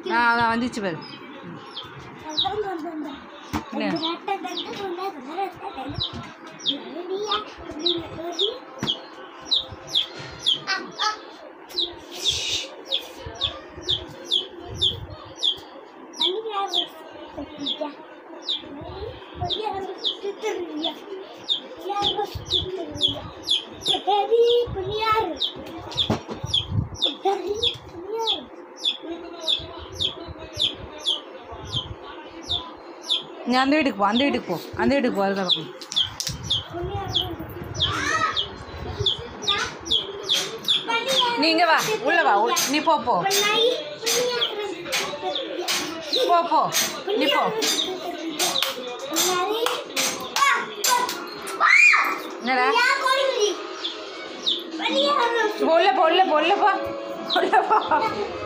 நான் அதான் வந்துச்சு பாரு என்ன? நீ அந்த வீட்டுக்கு போ அந்த வீட்டுக்கு போ அந்த வீட்டுக்கு போ அதுதான் பார்க்கணும் நீ இங்கே வா உள்ள வா உள்ள- நீ போ போ போ போ நீ போ என்னடா போ, உள்ள போ உள்ள போ உள்ள போ உள்ள போ